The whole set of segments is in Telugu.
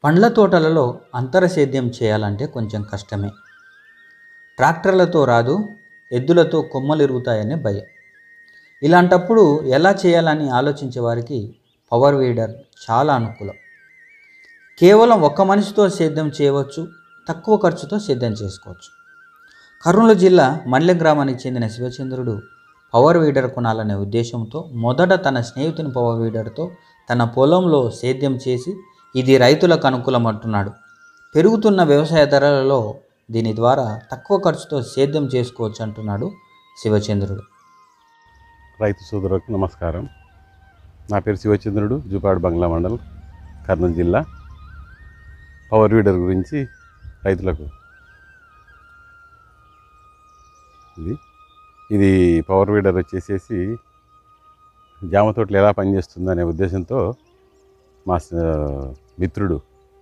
పండ్ల తోటలలో అంతర సేద్యం చేయాలంటే కొంచెం కష్టమే ట్రాక్టర్లతో రాదు ఎద్దులతో కొమ్మలు ఇరుగుతాయనే భయం ఇలాంటప్పుడు ఎలా చేయాలని ఆలోచించే వారికి పవర్ వీడర్ చాలా అనుకూలం కేవలం ఒక్క మనిషితో సేద్యం చేయవచ్చు తక్కువ ఖర్చుతో సేద్యం చేసుకోవచ్చు కర్నూలు జిల్లా మల్లె గ్రామానికి చెందిన శివచంద్రుడు పవర్ వీడర్ కొనాలనే ఉద్దేశంతో మొదట తన స్నేహితుని పవర్ వీడర్తో తన పొలంలో సేద్యం చేసి ఇది రైతులకు అనుకూలం అంటున్నాడు పెరుగుతున్న వ్యవసాయ ధరలలో దీని ద్వారా తక్కువ ఖర్చుతో సేద్యం చేసుకోవచ్చు అంటున్నాడు శివచంద్రుడు రైతు సోదరులకు నమస్కారం నా పేరు శివచంద్రుడు జూపాడు బంగ్లా మండల్ కర్నూలు జిల్లా పవర్ వీడర్ గురించి రైతులకు ఇది ఇది పవర్ వీడర్ వచ్చేసేసి జామ తోటలు ఎలా పనిచేస్తుంది అనే ఉద్దేశంతో మా స- మిత్రుడు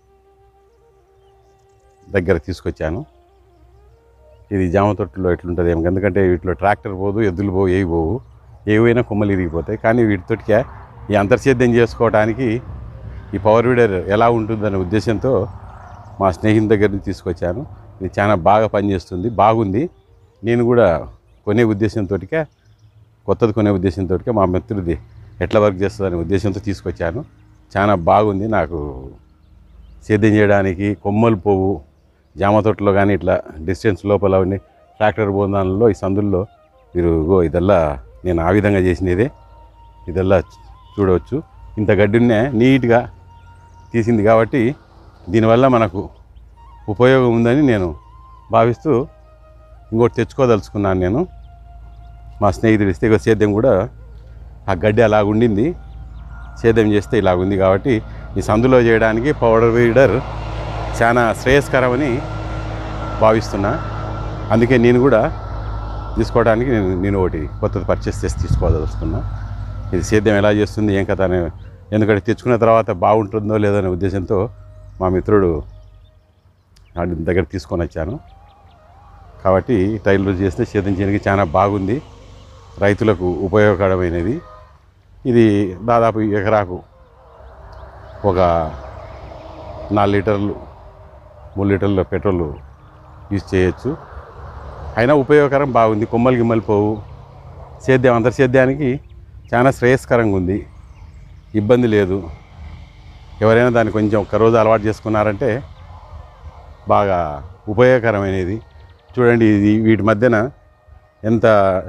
దగ్గర తీసుకొచ్చాను ఇది జామ తొట్టులో ఎట్లుంటుంది ఏమో ఎందుకంటే వీటిలో ట్రాక్టర్ పోదు ఎద్దులు పోవు ఏవి పోవు ఏవైనా కొమ్మలు ఇరిగిపోతాయి కానీ వీటితోటికే ఈ అంతర్సేద్యం చేసుకోవడానికి ఈ పవర్ వీడర్ ఎలా ఉంటుందనే ఉద్దేశంతో మా స్నేహితుని దగ్గర నుంచి తీసుకొచ్చాను ఇది చాలా బాగా పనిచేస్తుంది బాగుంది నేను కూడా కొనే ఉద్దేశంతో కొత్తది కొనే ఉద్దేశంతో మా మిత్రుడి ఎట్లా వర్క్ చేస్తుందనే ఉద్దేశంతో తీసుకొచ్చాను చాలా బాగుంది నాకు సేద్యం చేయడానికి కొమ్మలు పోవు జామ తోటలో కానీ ఇట్లా డిస్టెన్స్ లోపల ఉండి ట్రాక్టర్ బోందాలలో ఈ సందుల్లో మీరు గో ఇదల్లా నేను ఆ విధంగా చేసినదే ఇదల్లా చూడవచ్చు ఇంత గడ్డినే నీట్గా తీసింది కాబట్టి దీనివల్ల మనకు ఉపయోగం ఉందని నేను భావిస్తూ ఇంకోటి తెచ్చుకోదలుచుకున్నాను నేను మా స్నేహితుడు ఇస్తే ఇగో సేద్యం కూడా ఆ గడ్డి అలా ఉండింది సేద్యం చేస్తే ఇలా ఉంది కాబట్టి ఈ సందులో చేయడానికి పౌడర్ వీడర్ చాలా శ్రేయస్కరమని భావిస్తున్నా అందుకే నేను కూడా తీసుకోవడానికి నేను నేను ఒకటి కొత్తది పర్చేస్ చేసి తీసుకోదలుచుకున్నా ఇది సేద్యం ఎలా చేస్తుంది ఏం కథ అనే ఎందుకంటే తెచ్చుకున్న తర్వాత బాగుంటుందో లేదో అనే ఉద్దేశంతో మా మిత్రుడు వాడి దగ్గర తీసుకొని వచ్చాను కాబట్టి టైలర్ చేస్తే సేద్యం చేయడానికి చాలా బాగుంది రైతులకు ఉపయోగకరమైనది ఇది దాదాపు ఎకరాకు ఒక నాలుగు లీటర్లు మూడు లీటర్ల పెట్రోల్ యూజ్ చేయొచ్చు అయినా ఉపయోగకరం బాగుంది కొమ్మలు గిమ్మలు పోవు సేద్యం అంతర్సేద్యానికి చాలా శ్రేయస్కరంగా ఉంది ఇబ్బంది లేదు ఎవరైనా దాన్ని కొంచెం ఒక్క రోజు అలవాటు చేసుకున్నారంటే బాగా ఉపయోగకరమైనది చూడండి ఇది వీటి మధ్యన ఎంత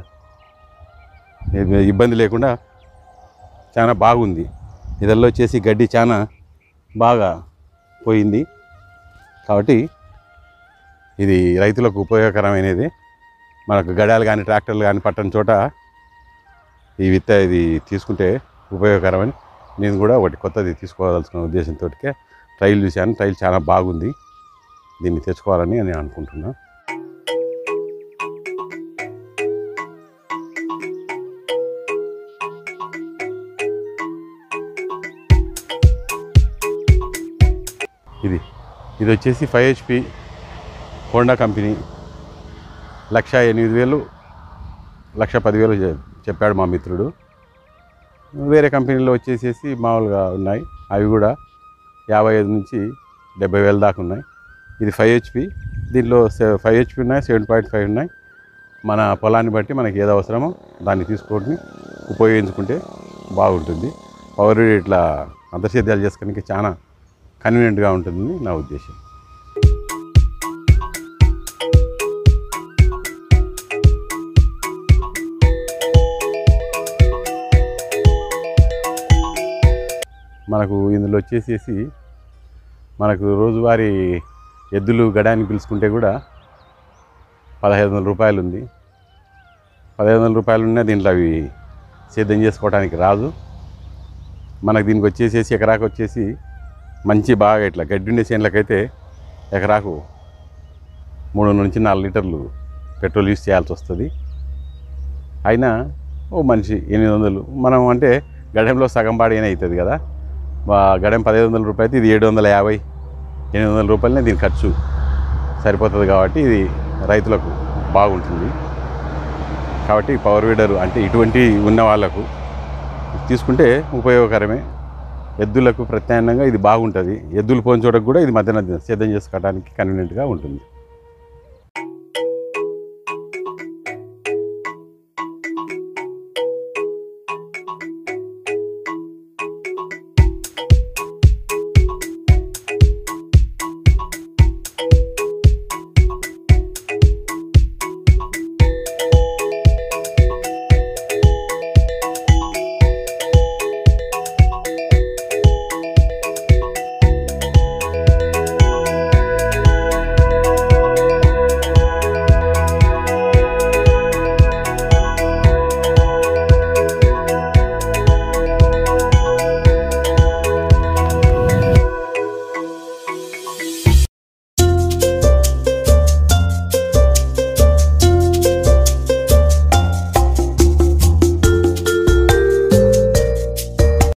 ఇబ్బంది లేకుండా చాలా బాగుంది ఇదల్లో వచ్చేసి గడ్డి చాలా బాగా పోయింది కాబట్టి ఇది రైతులకు ఉపయోగకరమైనది మనకు గడాలు కానీ ట్రాక్టర్లు కానీ పట్టని చోట ఈ విత్త ఇది తీసుకుంటే ఉపయోగకరమని నేను కూడా ఒకటి కొత్తది తీసుకోవాల్సిన ఉద్దేశంతో ట్రైల్ చూశాను ట్రైల్ చాలా బాగుంది దీన్ని తెచ్చుకోవాలని నేను అనుకుంటున్నాను ఇది ఇది వచ్చేసి five HP Honda company lakh ఎనిమిది వేలు లక్ష పదివేలు చె- చెప్పాడు మా మిత్రుడు వేరే కంపెనీలో వచ్చేసేసి మామూలుగా ఉన్నాయి అవి కూడా యాభై ఐదు నుంచి డెబ్బై వేల దాకా ఉన్నాయి ఇది ఫైవ్ హెచ్పి దీంట్లో ఫైవ్ హెచ్పి ఉన్నాయి సెవెన్ పాయింట్ ఫైవ్ ఉన్నాయి మన పొలాన్ని బట్టి మనకి ఏది అవసరమో దాన్ని తీసుకొని ఉపయోగించుకుంటే బాగుంటుంది పవర్ ఇట్లా అంతర్సేద్యాలు చేసుకోవడానికి చాలా కన్వీనియంట్గా ఉంటుందని నా ఉద్దేశం మనకు ఇందులో వచ్చేసేసి మనకు రోజువారీ ఎద్దులు గడానికి పిలుచుకుంటే కూడా పదహైదు వందల రూపాయలు ఉంది పదహైదు వందల రూపాయలు ఉన్నా దీంట్లో అవి సేద్యం చేసుకోవడానికి రాదు మనకు దీనికి వచ్చేసేసి ఎకరాకు వచ్చేసి మంచి బాగా ఇట్లా గడ్డి ఉండే చేనులకైతే ఎకరాకు మూడు నుంచి నాలుగు లీటర్లు పెట్రోల్ యూస్ చేయాల్సి వస్తుంది అయినా ఓ మనిషి ఎనిమిది వందలు మనం అంటే గడెంలో సగం బాడీనే అవుతుంది కదా వా- గడెం పదిహేను వందల రూపాయలు ఇది ఏడు వందల యాభై ఎనిమిది వందల రూపాయలనే దీని ఖర్చు సరిపోతుంది కాబట్టి ఇది రైతులకు బాగుంటుంది కాబట్టి పవర్ వీడర్ అంటే ఇటువంటి ఉన్న వాళ్ళకు తీసుకుంటే ఉపయోగకరమే ఎద్దులకు ప్రత్యామ్నాయంగా ఇది బాగుంటుంది ఎద్దులు పోని చోటకు కూడా ఇది మధ్యాహ్నం సేద్యం చేసుకోవడానికి కన్వీనియంట్గా ఉంటుంది